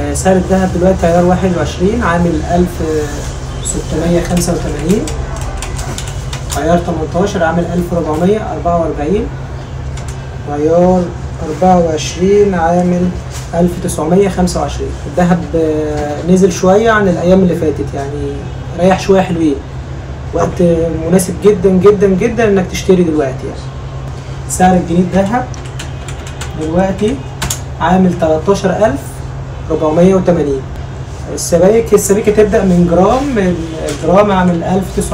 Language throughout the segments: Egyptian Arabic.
آه، سعر الذهب دلوقتي عيار 21 عامل 1685 عيار 18 عامل 1444 عيار 24 عامل 1925 الذهب آه، نزل شوية عن الأيام اللي فاتت يعني ريح شوية حلوين وقت مناسب جدا جدا جدا انك تشتري دلوقتي يعني سعر الجنيه الذهب دلوقتي عامل 13480 السبائك السبيكة تبدأ من جرام الجرام عامل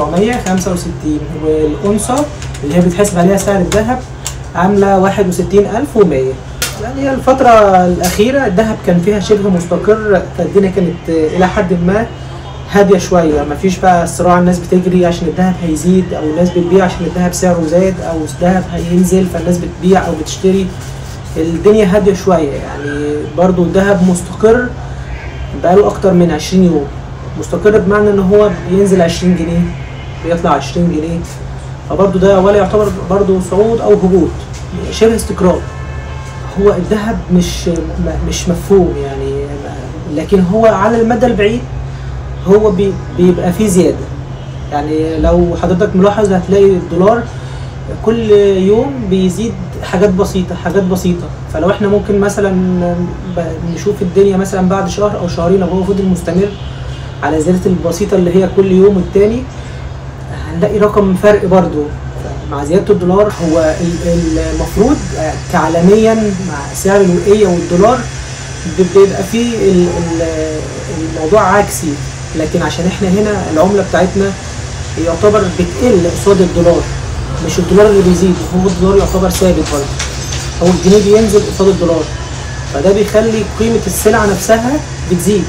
1965 والأنصة اللي هي بتحسب عليها سعر الذهب عاملة 61100 يعني الفترة الأخيرة الذهب كان فيها شبه مستقر فالدنيا كانت إلى حد ما هادية شوية مفيش بقى صراع الناس بتجري عشان الذهب هيزيد أو الناس بتبيع عشان الذهب سعره زاد أو الذهب هينزل فالناس بتبيع أو بتشتري الدنيا هادية شوية يعني برضو الذهب مستقر بقاله أكتر من 20 يوم مستقر بمعنى إن هو بينزل 20 جنيه بيطلع 20 جنيه فبرضو ده ولا يعتبر برضو صعود أو هبوط شبه استقرار هو الذهب مش م- مش مفهوم يعني لكن هو على المدى البعيد هو بي بيبقى فيه زيادة يعني لو حضرتك ملاحظ هتلاقي الدولار كل يوم بيزيد حاجات بسيطة حاجات بسيطة فلو احنا ممكن مثلا ب- نشوف الدنيا مثلا بعد شهر او شهرين لو هو فضل مستمر على زيادة البسيطة اللي هي كل يوم والتاني هنلاقي رقم فرق برضو مع زيادة الدولار هو ال- ال- المفروض كعالميا مع سعر الوقية والدولار بيبقى فيه ال- ال- الموضوع عكسي لكن عشان احنا هنا العملة بتاعتنا يعتبر بتقل قصاد الدولار مش الدولار اللي بيزيد هو الدولار يعتبر ثابت برضه هو الجنيه بينزل قصاد الدولار فده بيخلي قيمة السلعة نفسها بتزيد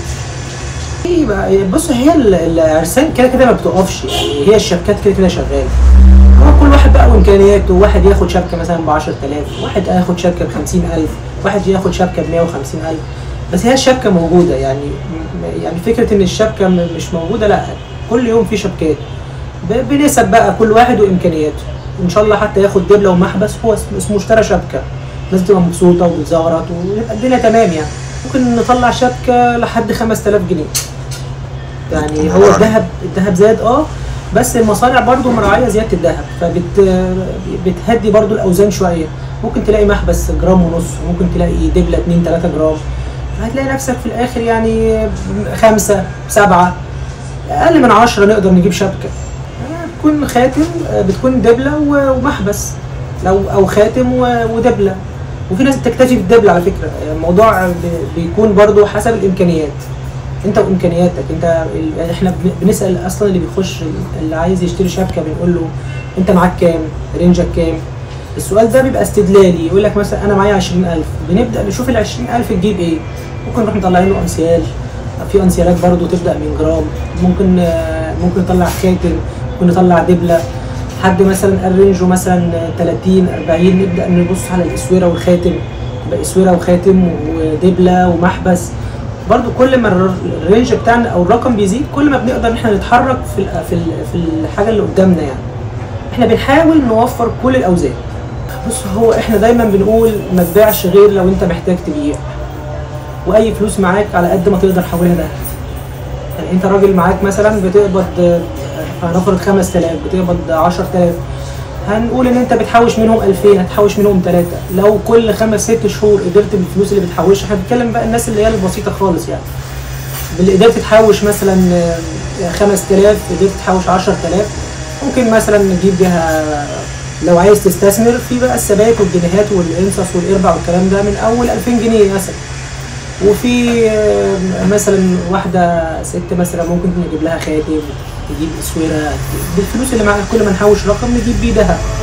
يبقى بص هي ال- العرسان كده كده ما بتقفش يعني هي الشبكات كده كده شغاله هو كل واحد بقى وامكانياته واحد ياخد شبكه مثلا ب 10000 واحد ياخد شبكه ب 50000 واحد ياخد شبكه ب 150000 بس هي الشبكه موجوده يعني م- يعني فكره ان الشبكه م- مش موجوده لا كل يوم في شبكات ب- بنسب بقى كل واحد وامكانياته ان شاء الله حتى ياخد دبله ومحبس هو اسمه- اسمه اشترى شبكه الناس تبقى مبسوطه وبتزغرط ويبقى الدنيا تمام يعني ممكن نطلع شبكه لحد 5000 جنيه يعني هو الذهب الذهب زاد اه بس المصانع برضو مراعيه زياده الذهب فبت بتهدي برضو الاوزان شويه ممكن تلاقي محبس جرام ونص ممكن تلاقي دبله 2 3 جرام هتلاقي نفسك في الاخر يعني خمسة سبعة اقل من عشرة نقدر نجيب شبكه بتكون خاتم بتكون دبله و- ومحبس لو او خاتم و- ودبله وفي ناس بتكتفي بالدبله على فكره الموضوع ب- بيكون برضو حسب الامكانيات انت وامكانياتك انت ال- احنا بن- بنسال اصلا اللي بيخش اللي عايز يشتري شبكه بنقول له انت معاك كام رينجك كام السؤال ده بيبقى استدلالي يقول لك مثلا انا معايا 20000 بنبدا نشوف ال 20000 تجيب ايه ممكن نروح مطلعين له انسيال في انسيالات برضو تبدا من جرام ممكن آه، ممكن نطلع خاتم ممكن نطلع دبله حد مثلا قال رينجه مثلا 30 40 نبدا نبص على الاسوره والخاتم يبقى اسوره وخاتم ودبله ومحبس برضو كل ما الر- الرينج بتاعنا او الرقم بيزيد كل ما بنقدر ان احنا نتحرك في ال- في ال- في الحاجه اللي قدامنا يعني احنا بنحاول نوفر كل الاوزان بص هو احنا دايما بنقول ما تبيعش غير لو انت محتاج تبيع واي فلوس معاك على قد ما تقدر حولها ده يعني انت راجل معاك مثلا بتقبض آه، هنفرض 5000 بتقبض 10000 هنقول ان انت بتحوش منهم 2000 هتحوش منهم ثلاثه لو كل خمس ست شهور قدرت بالفلوس اللي بتحوشها احنا بنتكلم بقى الناس اللي هي البسيطه خالص يعني اللي قدرت تحوش مثلا آه، 5000 قدرت تحوش 10000 ممكن مثلا نجيب بيها لو عايز تستثمر في بقى السبائك والجنيهات والانصص والاربع والكلام ده من اول 2000 جنيه مثلا وفي آه، مثلا واحده ست مثلا ممكن نجيب لها خاتم تجيب اسوره بالفلوس اللي معانا كل ما نحوش رقم نجيب بيه دهب